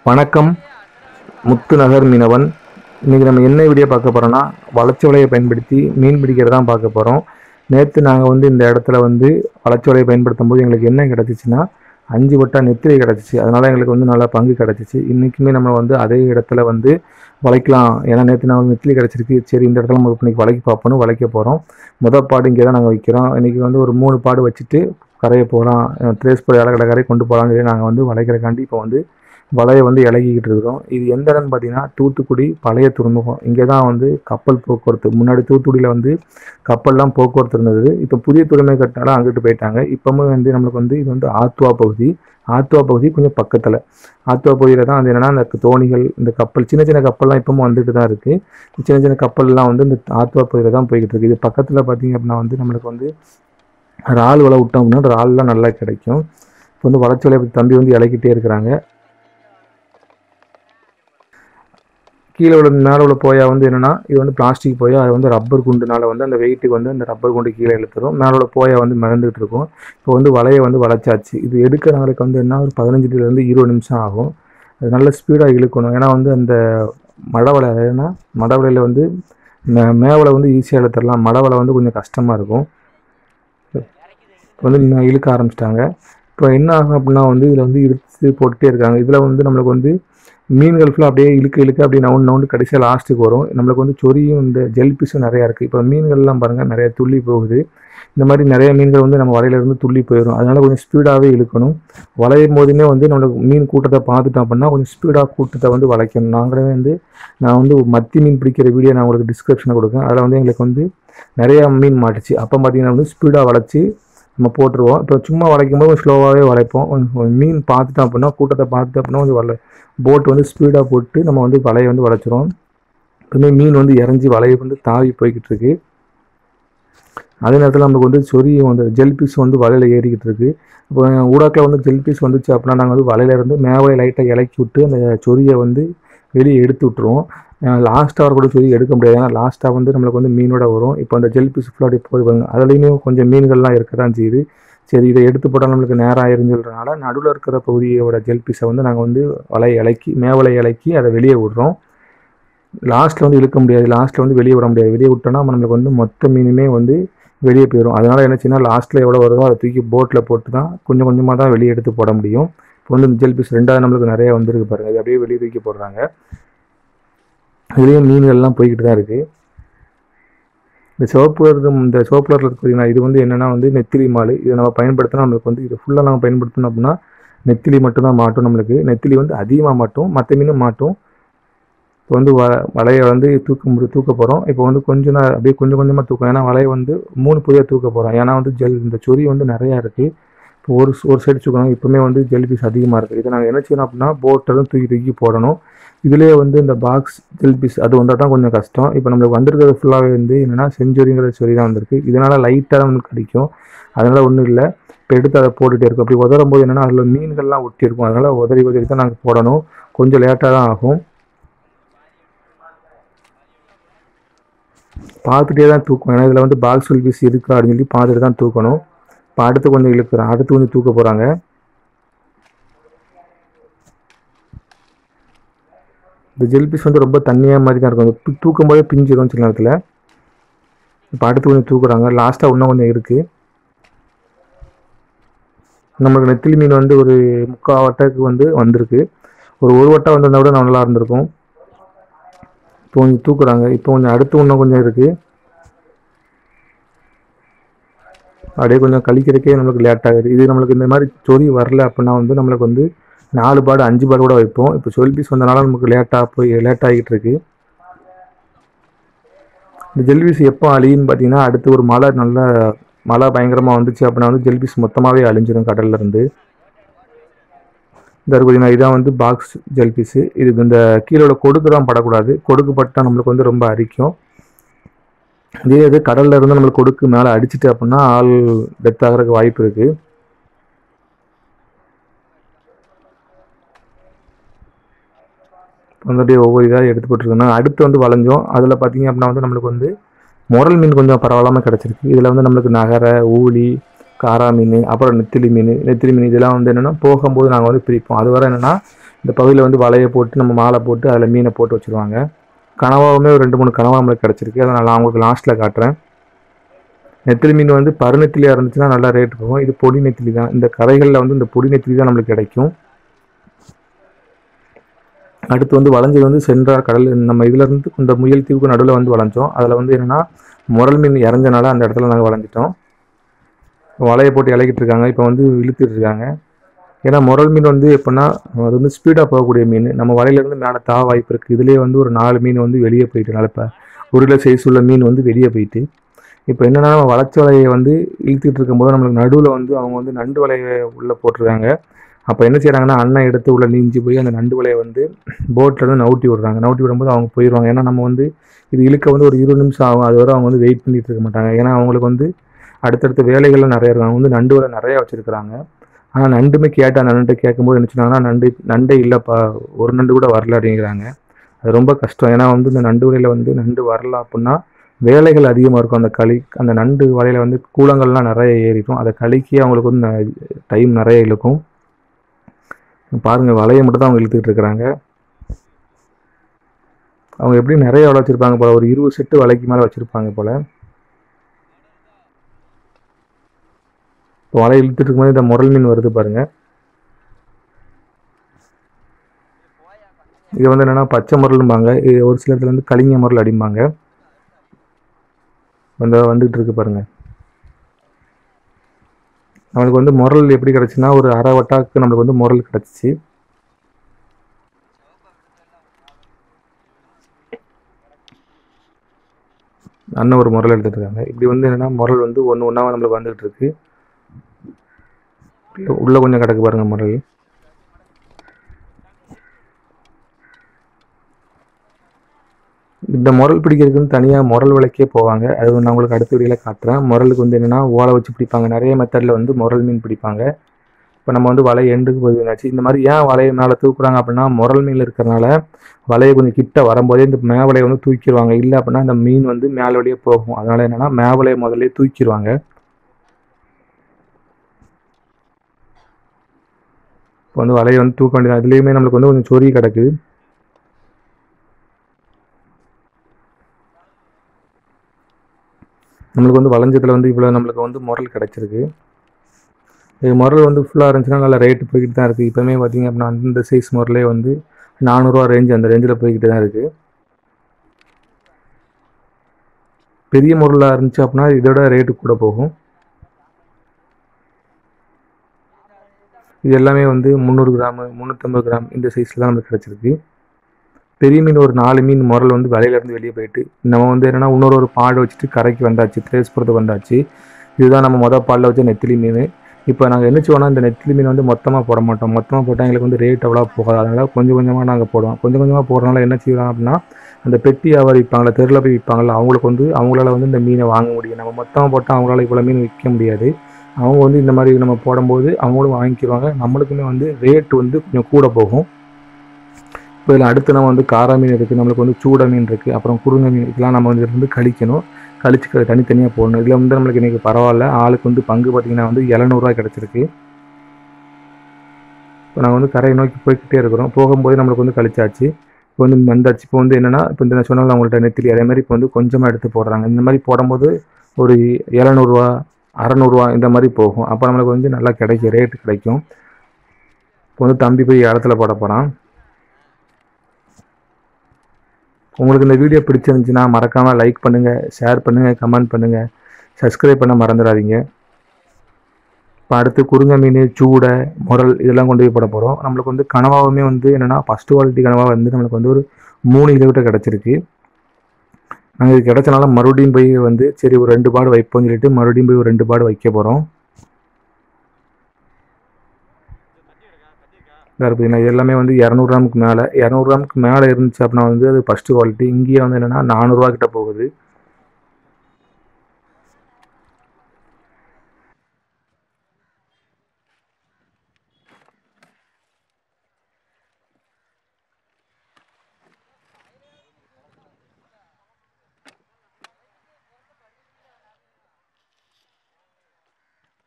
வணக்கம் முத்துநகர் மீனவன் இன்றைக்கி நம்ம என்ன வீடியோ பார்க்க போகிறோம்னா வளர்ச்சி வலையை பயன்படுத்தி மீன் பிடிக்கிறதா பார்க்க போகிறோம் நேற்று நாங்கள் வந்து இந்த இடத்துல வந்து வளர்ச்சி வலையை பயன்படுத்தும் போது எங்களுக்கு என்ன கிடச்சிச்சின்னா அஞ்சு வட்டா நெத்திலி கிடச்சிச்சு அதனால் எங்களுக்கு வந்து நல்லா பங்கு கிடச்சிச்சு இன்றைக்குமே நம்ம வந்து அதே இடத்துல வந்து வளைக்கலாம் ஏன்னா நேற்று நான் நெத்திலி கிடச்சிருக்கு சரி இந்த இடத்துல நம்ம இன்னைக்கு வளைக்க பார்ப்போம்னு வளைக்க போகிறோம் முதல் பாடு இங்கே தான் நாங்கள் வைக்கிறோம் இன்றைக்கி வந்து ஒரு மூணு பாடு வச்சுட்டு கரையை போகலாம் த்ரேஸ் போய் இலக்கடை கரை கொண்டு போகலான்னு சொல்லி நாங்கள் வந்து வளைக்கிறக்காண்டி இப்போ வந்து வலையை வந்து இலகிக்கிட்டு இருக்கிறோம் இது எந்த இடம்னு பார்த்தீங்கன்னா தூத்துக்குடி பழைய துறைமுகம் இங்கே தான் வந்து கப்பல் போக்குவரத்து முன்னாடி தூத்துக்குடியில் வந்து கப்பல்லாம் போக்குவரத்து இருந்தது இப்போ புதிய துறைமுகம் கட்டினால அங்கிட்டு போயிட்டாங்க இப்போவும் வந்து நம்மளுக்கு வந்து இது வந்து ஆத்துவா பகுதி ஆத்துவா பகுதி கொஞ்சம் பக்கத்தில் ஆத்துவா பகுதியில் தான் வந்து என்னென்னா அந்த தோணிகள் இந்த கப்பல் சின்ன சின்ன கப்பல்லாம் இப்பவும் வந்துட்டு தான் இருக்குது சின்ன சின்ன கப்பல்லாம் வந்து இந்த ஆத்துவா பகுதியில் தான் போய்கிட்டு இருக்குது இது பக்கத்தில் பார்த்தீங்க அப்படின்னா வந்து நம்மளுக்கு வந்து இறால் வலை விட்டோம் அப்படின்னா இறால்லாம் நல்லா கிடைக்கும் இப்போ வந்து வளர்ச்சி வலை தம்பி வந்து இலக்கிட்டே இருக்கிறாங்க கீழே உள்ள மேலே உள்ள போயா வந்து என்னென்னா இது வந்து பிளாஸ்டிக் போயா அது வந்து ரப்பர் குண்டுனால வந்து அந்த வெயிட்டுக்கு வந்து அந்த ரப்பர் குண்டு கீழே இழுத்துரும் மேலே உள்ள போயா வந்து மிதந்துட்டு இருக்கும் இப்போ வந்து வலையை வந்து வளைச்சாச்சு இது எடுக்கிறவங்களுக்கு வந்து என்ன ஒரு பதினஞ்சுலேருந்து இருபது நிமிஷம் ஆகும் அது நல்ல ஸ்பீடாக இழுக்கணும் ஏன்னா வந்து அந்த மடவலை ஏன்னா மடவலையில் வந்து மே மேவலை வந்து ஈஸியாக இழுத்துடலாம் மடவலை வந்து கொஞ்சம் கஷ்டமாக இருக்கும் இப்போ வந்து இன்னும் இழுக்க ஆரம்பிச்சிட்டாங்க இப்போ என்ன ஆகும் அப்படின்னா வந்து இதில் வந்து இழுத்து போட்டுகிட்டே இருக்காங்க இதில் வந்து நம்மளுக்கு வந்து மீன்கள் ஃபுல்லாக அப்படியே இழுக்க இழுக்க அப்படியே நவுண்டு நவுண்டு கடைசியாக லாஸ்ட்டுக்கு வரும் நம்மளுக்கு வந்து சொரியும் இந்த ஜெல் பீஸும் நிறையா இருக்குது இப்போ மீன்கள்லாம் பாருங்கள் நிறைய துள்ளி போகுது இந்த மாதிரி நிறைய மீன்கள் வந்து நம்ம வலையிலேருந்து துள்ளி போயிடும் அதனால் கொஞ்சம் ஸ்பீடாகவே இழுக்கணும் வளையும் போதுமே வந்து நம்மளுக்கு மீன் கூட்டத்தை பார்த்துட்டோம் அப்படின்னா கொஞ்சம் ஸ்பீடாக கூட்டத்தை வந்து வளைக்கணும் நாங்களே வந்து நான் வந்து மத்தி மீன் பிடிக்கிற வீடியோ நான் உங்களுக்கு டிஸ்கிரிப்ஷனில் கொடுக்கேன் அதில் வந்து எங்களுக்கு வந்து நிறையா மீன் மாட்டுச்சு அப்போ பார்த்தீங்கன்னா வந்து ஸ்பீடாக வளைச்சி நம்ம போட்டுருவோம் இப்போ சும்மா வளைக்கும் போது ஸ்லோவாகவே வளைப்போம் கொஞ்சம் மீன் பார்த்துட்டோம் அப்படின்னா கூட்டத்தை பார்த்துட்டோம் அப்படின்னா கொஞ்சம் வலை போட் வந்து ஸ்பீடாக போட்டு நம்ம வந்து வலையை வந்து வளைச்சிரும் எப்பவுமே மீன் வந்து இறஞ்சி வலையை வந்து தாவி போய்கிட்டு இருக்கு அதே நேரத்தில் நமக்கு வந்து சொரியும் வந்து ஜெல் பீஸ் வந்து வலையில் ஏறிக்கிட்டு இருக்கு இப்போ ஊடாக்கில் வந்து ஜெல் பீஸ் வந்துச்சு அப்படின்னா நாங்கள் வந்து வலையிலேருந்து மேவலை லைட்டாக இலக்கி விட்டு அந்த சொரியை வந்து வெளியே எடுத்து விட்டுருவோம் லாஸ்ட்டாக வர கூட சொல்லி எடுக்க முடியாது ஏன்னா லாஸ்ட்டாக வந்து நம்மளுக்கு வந்து மீனோட வரும் இப்போ அந்த ஜெல் பீஸ் ஃபுல்லாக அப்படியே போடுவாங்க அதுலேயுமே கொஞ்சம் மீன்கள்லாம் இருக்க தான் செய்யுது சரி இதை எடுத்து போட்டால் நம்மளுக்கு நேரம் ஆயிருன்னு சொல்கிறனால நடுவில் இருக்கிற பகுதியோட ஜெல் பீஸை வந்து நாங்கள் வந்து வலை இலக்கி மேவலை இலக்கி அதை வெளியே விடுறோம் லாஸ்ட்டில் வந்து இழுக்க முடியாது லாஸ்ட்டில் வந்து வெளியே விட முடியாது வெளியே விட்டோம்னா நம்மளுக்கு வந்து மொத்த மீனுமே வந்து வெளியே போயிடும் அதனால் என்ன செய்யணும் லாஸ்ட்டில் எவ்வளோ வருதோ அதை தூக்கி போட்டில் போட்டு தான் கொஞ்சம் கொஞ்சமாக தான் வெளியே எடுத்து போட முடியும் இப்போ வந்து இந்த ஜெல் பீஸ் ரெண்டாவது நம்மளுக்கு நிறைய வந்துருக்கு பாருங்கள் இது அப்படியே வெளியே தூக்கி போடுறாங்க இதுலேயும் மீன்கள்லாம் போய்கிட்டு தான் இருக்குது இந்த சிவப்பு இருக்கும் இந்த சிவப்பு கலரில் இருக்கிறீங்களா இது வந்து என்னென்னா வந்து நெத்திலி மால் இதை நம்ம பயன்படுத்தினா நம்மளுக்கு வந்து இது ஃபுல்லாக நம்ம பயன்படுத்தணும் அப்படின்னா நெத்திலி மட்டும்தான் மாட்டும் நம்மளுக்கு நெத்திலி வந்து அதிகமாக மாட்டும் மற்ற மீனும் மாட்டும் இப்போ வந்து வ வலையை வந்து தூக்க முடி தூக்க போகிறோம் இப்போ வந்து கொஞ்சம் நான் அப்படியே கொஞ்சம் கொஞ்சமாக தூக்கம் ஏன்னா வலையை வந்து மூணு பொதியாக தூக்க போகிறோம் ஏன்னா வந்து ஜெல் இந்த சொறி வந்து நிறையா இருக்குது இப்போ ஒரு ஒரு சைடு தூக்கணும் இப்போவுமே வந்து ஜெல் பீஸ் அதிகமாக இருக்குது இதை நாங்கள் என்ன செய்யணும் அப்படின்னா போட்டில் தூக்கி தூக்கி போடணும் இதுலேயே வந்து இந்த பாக்ஸ் ஜெல் பீஸ் அது வந்தால் தான் கொஞ்சம் கஷ்டம் இப்போ நம்மளுக்கு வந்திருக்கிறது ஃபுல்லாகவே வந்து என்னென்னா செஞ்சுரிங்கிற சொறி தான் வந்திருக்கு இதனால் லைட்டாக தான் வந்து கிடைக்கும் அதனால் ஒன்றும் இல்லை இப்போ எடுத்து அதை போட்டுகிட்டே இருக்கும் அப்படி உதறும் போது என்னென்னா அதில் மீன்கள்லாம் ஒட்டி இருக்கும் அதனால் உதறி உதறி தான் நாங்கள் போடணும் கொஞ்சம் லேட்டாக தான் ஆகும் பார்த்துட்டே தான் தூக்கும் ஏன்னா இதில் வந்து பாக்ஸ் ஜெல் பீஸ் இருக்கா அப்படின்னு சொல்லி பார்த்துட்டு தான் தூக்கணும் இப்போ அடுத்து கொஞ்சம் இழுக்கிறேன் அடுத்து கொஞ்சம் தூக்க போகிறாங்க இந்த ஜெல் பீஸ் வந்து ரொம்ப தண்ணியாக மாதிரி தான் இருக்கும் அது தூக்கும் போதே பிஞ்சிடும் சில நேரத்தில் இப்போ அடுத்து கொஞ்சம் தூக்குறாங்க லாஸ்ட்டாக இன்னும் கொஞ்சம் இருக்குது நம்மளுக்கு நெத்திலி மீன் வந்து ஒரு முக்கால் வட்டத்துக்கு வந்து வந்திருக்கு ஒரு ஒரு வட்டம் வந்திருந்தா கூட நல்லா இருந்திருக்கும் இப்போ கொஞ்சம் தூக்குறாங்க இப்போ கொஞ்சம் அடுத்து இன்னும் கொஞ்சம் இருக்குது அப்படியே கொஞ்சம் கழிக்கிறதுக்கே நம்மளுக்கு லேட் ஆகுது இது நம்மளுக்கு இந்த மாதிரி சொறி வரல அப்படின்னா வந்து நம்மளுக்கு வந்து நாலு பாடு அஞ்சு பாடு கூட வைப்போம் இப்போ சொல் பீஸ் வந்தனால நமக்கு லேட்டாக போய் லேட் ஆகிட்டு இருக்கு இந்த ஜெல்பீஸ் எப்போ அழியுன்னு பார்த்தீங்கன்னா அடுத்து ஒரு மழை நல்ல மழை பயங்கரமாக வந்துச்சு அப்படின்னா வந்து ஜெல்பீஸ் மொத்தமாகவே அழிஞ்சிடும் கடல்ல இருந்து இந்த பார்த்தீங்கன்னா இதான் வந்து பாக்ஸ் ஜெல்பீஸு இது இந்த கீழோட கொடுக்கு தான் படக்கூடாது கொடுக்கு பட்டால் நம்மளுக்கு வந்து ரொம்ப அரிக்கும் இதே இது கடல்ல இருந்து நம்மளுக்கு கொடுக்கு மேலே அடிச்சிட்டு அப்படின்னா ஆள் டெத் ஆகிறதுக்கு வாய்ப்பு இருக்குது வந்து அப்படியே ஒவ்வொரு இதாக எடுத்து போட்டுருக்கோம் அடுத்து வந்து வளைஞ்சோம் அதில் பார்த்தீங்க அப்படின்னா வந்து நம்மளுக்கு வந்து முரல் மீன் கொஞ்சம் பரவாயில்லாமல் கிடச்சிருக்கு இதில் வந்து நம்மளுக்கு நகரை ஊழி காரா மீன் அப்புறம் நெத்திலி மீன் நெத்திலி மீன் இதெல்லாம் வந்து என்னென்னா போகும்போது நாங்கள் வந்து பிரிப்போம் அது வரை என்னென்னா இந்த பகுதியில் வந்து வலையை போட்டு நம்ம மாலை போட்டு அதில் மீனை போட்டு வச்சுருவாங்க கனவாவுமே ஒரு ரெண்டு மூணு கனவா நம்மளுக்கு கிடச்சிருக்கு அதை நான் உங்களுக்கு லாஸ்ட்டில் காட்டுறேன் நெத்திலி மீன் வந்து பருநெத்திலியாக இருந்துச்சுன்னா நல்லா ரேட் போகும் இது பொடி நெத்திலி தான் இந்த கரைகளில் வந்து இந்த பொடி நெத்திலி தான் நம்மளுக்கு கிடைக்கும் அடுத்து வந்து வளைஞ்சது வந்து சென்றார் கடல் நம்ம இதுல இருந்து இந்த முயல் தீவுக்கு நடுவில் வந்து வளைஞ்சோம் அதில் வந்து என்னன்னா முரல் மீன் இறஞ்சனால அந்த இடத்துல நாங்கள் வளைஞ்சிட்டோம் வலையை போட்டு இலக்கிட்டு இருக்காங்க இப்போ வந்து இழுத்துட்டு இருக்காங்க ஏன்னா முரல் மீன் வந்து எப்படின்னா அது வந்து ஸ்பீடாக போகக்கூடிய மீன் நம்ம வலையிலேருந்து மேலே தா வாய்ப்பு இருக்குது இதுலேயே வந்து ஒரு நாலு மீன் வந்து வெளியே போயிட்டு நல்ல இப்போ உருளை சைஸ் உள்ள மீன் வந்து வெளியே போயிட்டு இப்போ என்னன்னா நம்ம வளர்ச்சி வலையை வந்து இழுத்துட்டு இருக்கும்போது நம்மளுக்கு நடுவில் வந்து அவங்க வந்து நண்டு வலையை உள்ளே போட்டிருக்காங்க அப்போ என்ன செய்கிறாங்கன்னா அண்ணன் எடுத்து உள்ள நீஞ்சி போய் அந்த நண்டு வலையை வந்து போட்டில் இருந்து நவுட்டி விடுறாங்க நவுட்டி விடும்போது அவங்க போயிடுவாங்க ஏன்னா நம்ம வந்து இது இழுக்க வந்து ஒரு இருபது நிமிஷம் ஆகும் அது வரை அவங்க வந்து வெயிட் பண்ணிட்டு இருக்க மாட்டாங்க ஏன்னா அவங்களுக்கு வந்து அடுத்தடுத்த வேலைகள்லாம் நிறைய இருக்காங்க வந்து நண்டு வலை நிறைய வச்சுருக்கிறாங்க ஆனால் நண்டுமே கேட்டு அந்த நண்டு கேட்கும்போது என்ன சொன்னாங்கன்னா நண்டு நண்டே இல்லைப்பா ஒரு நண்டு கூட வரல அப்படிங்கிறாங்க அது ரொம்ப கஷ்டம் ஏன்னா வந்து இந்த நண்டு வலையில் வந்து நண்டு வரல அப்படின்னா வேலைகள் அதிகமாக இருக்கும் அந்த களி அந்த நண்டு வலையில் வந்து கூலங்கள்லாம் நிறைய ஏறிடும் அதை களிக்கே அவங்களுக்கு வந்து டைம் நிறைய இழுக்கும் பாருங்க வலையை மட்டும் தான் அவங்க இழுத்துக்கிட்டு இருக்கிறாங்க அவங்க எப்படி நிறைய வலை வச்சிருப்பாங்க போல ஒரு இருபது செட்டு வலைக்கு மேலே வச்சிருப்பாங்க போல இப்போ வலை இழுத்துட்டு இருக்கும்போது இந்த முரல் மீன் வருது பாருங்க இது வந்து என்னன்னா பச்சை முரல்பாங்க இது ஒரு சில இடத்துல வந்து கலிங்க முரல் அடிம்பாங்க வந்து வந்துகிட்டு இருக்கு பாருங்க நம்மளுக்கு வந்து முரல் எப்படி கிடச்சுன்னா ஒரு அரை வட்டாக்கு நம்மளுக்கு வந்து முரல் கிடச்சிச்சு அண்ணன் ஒரு முரல் எடுத்துட்டு இருக்காங்க இப்படி வந்து என்னன்னா முரல் வந்து ஒன்று ஒன்றா நம்மளுக்கு வந்துகிட்டு இருக்கு உள்ள- உள்ள கொஞ்சம் கிடக்கு பாருங்க முரல் இந்த முரல் பிடிக்கிறதுக்குன்னு தனியாக முரல் விலைக்கே போவாங்க அது நான் உங்களுக்கு அடுத்த வீடியோவில் காட்டுறேன் முரலுக்கு வந்து என்னென்னா ஓலை வச்சு பிடிப்பாங்க நிறைய மெத்தடில் வந்து முரல் மீன் பிடிப்பாங்க இப்போ நம்ம வந்து வலை எண்டுக்கு போயிருந்தாச்சு இந்த மாதிரி ஏன் வலையை மேலே தூக்குறாங்க அப்படின்னா முரல் மீன் இருக்கிறனால வலையை கொஞ்சம் கிட்ட வரும்போதே இந்த மேவலையை வந்து தூக்கிடுவாங்க இல்லை அப்படின்னா இந்த மீன் வந்து மேலே வழியே போகும் அதனால என்னன்னா மேவலையை முதல்ல தூக்கிடுவாங்க இப்போ வந்து வலையை வந்து தூக்க வேண்டியது அதுலேயுமே நம்மளுக்கு வந்து கொஞ்சம் சொறி கிடக்குது நம்மளுக்கு வந்து வளைஞ்சத்தில் வந்து இவ்வளோ நம்மளுக்கு வந்து முரல் கிடச்சிருக்கு இது முரல் வந்து ஃபுல்லாக இருந்துச்சுன்னா நல்லா ரேட்டு போய்கிட்டு தான் இருக்குது இப்போவுமே பார்த்தீங்க அப்படின்னா அந்த சைஸ் முரலே வந்து நானூறுரூவா ரேஞ்ச் அந்த ரேஞ்சில் போய்கிட்டு தான் இருக்குது பெரிய முரலாக இருந்துச்சு அப்படின்னா இதோட ரேட்டு கூட போகும் இது எல்லாமே வந்து முந்நூறு கிராமு முந்நூற்றம்பது கிராம் இந்த சைஸில் தான் நமக்கு கிடச்சிருக்கு பெரிய மீன் ஒரு நாலு மீன் முரல் வந்து வலையிலேருந்து வெளியே போயிட்டு நம்ம வந்து என்னென்னா இன்னொரு ஒரு பாடு வச்சுட்டு கரைக்கு வந்தாச்சு திரேஸ்புரத்துக்கு வந்தாச்சு இதுதான் நம்ம மொதல் பாலில் வச்ச நெத்திலி மீன் இப்போ நாங்கள் என்ன செய்வோம்னா இந்த நெத்திலி மீன் வந்து மொத்தமாக போட மாட்டோம் மொத்தமாக போட்டால் எங்களுக்கு வந்து ரேட் அவ்வளோ போகாது அதனால் கொஞ்சம் கொஞ்சமாக நாங்கள் போடுவோம் கொஞ்சம் கொஞ்சமாக போடுறதுனால என்ன செய்யலாம் அப்படின்னா அந்த பெட்டி வியாபாரி விற்பாங்களா தெருவில் போய் விற்பாங்களா அவங்களுக்கு வந்து அவங்களால வந்து இந்த மீனை வாங்க முடியும் நம்ம மொத்தமாக போட்டால் அவங்களால இவ்வளோ மீன் விற்க முடியாது அவங்க வந்து இந்த மாதிரி நம்ம போடும்போது அவங்களும் வாங்கிக்கிடுவாங்க நம்மளுக்குமே வந்து ரேட் வந்து கொஞ்சம் கூட போகும் இப்போ இதில் அடுத்து நம்ம வந்து காரா மீன் இருக்குது நம்மளுக்கு வந்து சூட மீன் இருக்குது அப்புறம் குருங்க மீன் இதெல்லாம் நம்ம வந்து இதுல இருந்து கழிக்கணும் கழிச்சு க- தனித்தனியாக போடணும் இதில் வந்து நம்மளுக்கு இன்றைக்கி பரவாயில்ல ஆளுக்கு வந்து பங்கு பார்த்திங்கன்னா வந்து எழுநூறுவா கிடச்சிருக்கு இப்போ நாங்கள் வந்து கரையை நோக்கி போய்க்கிட்டே இருக்கிறோம் போகும்போது நம்மளுக்கு வந்து கழிச்சாச்சு இப்போ வந்து வந்தாச்சு இப்போ வந்து என்னென்னா இப்போ இந்த நான் சொன்னால அவங்கள்ட்ட நெத்திலி அதே மாதிரி இப்போ வந்து கொஞ்சமாக எடுத்து போடுறாங்க இந்த மாதிரி போடும்போது ஒரு எழுநூறுவா அறநூறுவா இந்த மாதிரி போகும் அப்போ நம்மளுக்கு வந்து நல்லா கிடைக்கும் ரேட்டு கிடைக்கும் இப்போ வந்து தம்பி போய் இடத்துல போட போகிறான் உங்களுக்கு இந்த வீடியோ பிடிச்சிருந்துச்சுன்னா மறக்காமல் லைக் பண்ணுங்கள் ஷேர் பண்ணுங்கள் கமெண்ட் பண்ணுங்கள் சப்ஸ்கிரைப் பண்ண மறந்துடாதீங்க இப்போ அடுத்து குருங்க மீன் சூடை முரல் இதெல்லாம் கொண்டு போய் போட போகிறோம் நம்மளுக்கு வந்து கனவாவுமே வந்து என்னென்னா ஃபஸ்ட் குவாலிட்டி கனவா வந்து நம்மளுக்கு வந்து ஒரு மூணு கிலோகிட்ட கிடச்சிருக்கு நாங்கள் இது கிடச்சனால மறுபடியும் போய் வந்து சரி ஒரு ரெண்டு பாடு வைப்போம்னு சொல்லிட்டு மறுபடியும் போய் ஒரு ரெண்டு பாடு வைக்க போகிறோம் வேறு பார்த்தீங்கன்னா இது எல்லாமே வந்து இரநூறு கிராமுக்கு மேலே இரநூறு கிராமுக்கு மேலே இருந்துச்சு அப்படின்னா வந்து அது ஃபஸ்ட்டு குவாலிட்டி இங்கேயே வந்து என்னென்னா நானூறுரூவா கிட்ட போகுது